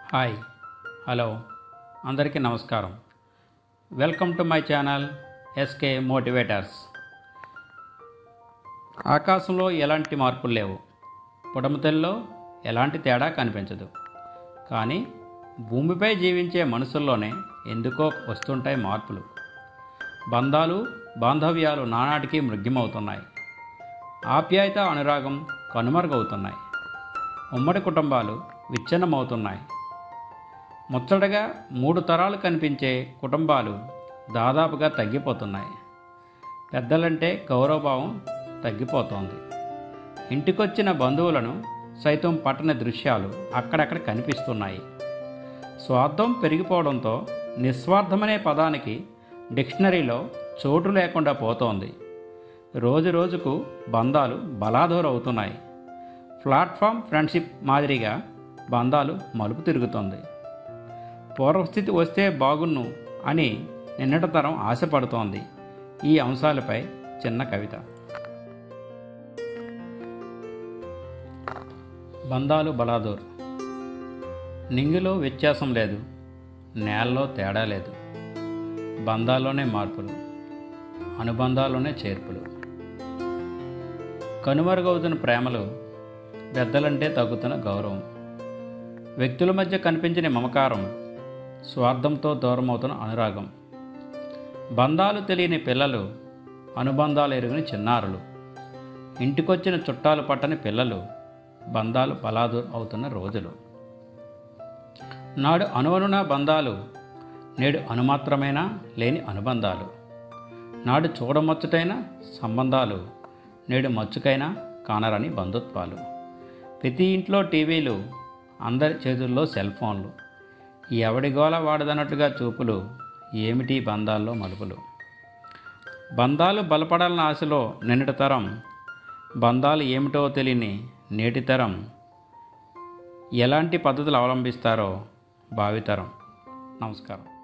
hi hello అందరికీ నమస్కారం welcome to my channel SK motivators ఆకాశంలో ఎలాంటి మార్పులు లేవు పుడమతెల్లో ఎలాంటి తేడా కనిపించదు కానీ భూమిపై జీవించే మనుషుల్లోనే ఎందుకో వస్తుంటాయి మార్పులు బంధాలు బాంధవ్యాలు నానాటికి మృగ్యమవుతున్నాయి ఆప్యాయత అనురాగం కనుమరుగవుతున్నాయి ఉమ్మడి కుటుంబాలు విచ్ఛిన్నమవుతున్నాయి ముచ్చటగా మూడు తరాలు కనిపించే కుటుంబాలు దాదాపుగా తగ్గిపోతున్నాయి పెద్దలంటే గౌరవభావం తగ్గిపోతోంది ఇంటికొచ్చిన బంధువులను సైతం పట్టని దృశ్యాలు అక్కడక్కడ కనిపిస్తున్నాయి స్వార్థం పెరిగిపోవడంతో నిస్వార్థమనే పదానికి డిక్షనరీలో చోటు లేకుండా పోతోంది రోజు రోజుకు బంధాలు బలాదూరవుతున్నాయి ప్లాట్ఫామ్ ఫ్రెండ్షిప్ మాదిరిగా బంధాలు మలుపు తిరుగుతుంది పూర్వస్థితి వస్తే బాగున్ను అని నిన్నటి తరం ఆశపడుతోంది ఈ అంశాలపై చిన్న కవిత బంధాలు బలాదూర్ నింగిలో వ్యత్యాసం లేదు నేలలో తేడా లేదు బంధాల్లోనే మార్పులు అనుబంధాల్లోనే చేర్పులు కనుమరుగవుతున్న ప్రేమలు పెద్దలంటే తగ్గుతున్న గౌరవం వ్యక్తుల మధ్య కనిపించిన మమకారం స్వార్థంతో దూరమవుతున్న అనురాగం బంధాలు తెలియని పిల్లలు అనుబంధాలు ఎరుగని చిన్నారులు ఇంటికొచ్చిన చుట్టాలు పట్టని పిల్లలు బంధాలు బలాదు అవుతున్న రోజులు నాడు అనువనున బంధాలు నేడు అనుమాత్రమైన లేని అనుబంధాలు నాడు చూడమచ్చుటైన సంబంధాలు నేడు మచ్చుకైనా కానరని బంధుత్వాలు ప్రతి ఇంట్లో టీవీలు అందరి చేతుల్లో సెల్ ఫోన్లు ఎవడి గోల వాడదన్నట్టుగా చూపులు ఏమిటి బంధాల్లో మలుపులు బంధాలు బలపడాలన్న ఆశలో నిన్నటి తరం బంధాలు ఏమిటో తెలియని నేటి తరం ఎలాంటి పద్ధతులు అవలంబిస్తారో భావితరం నమస్కారం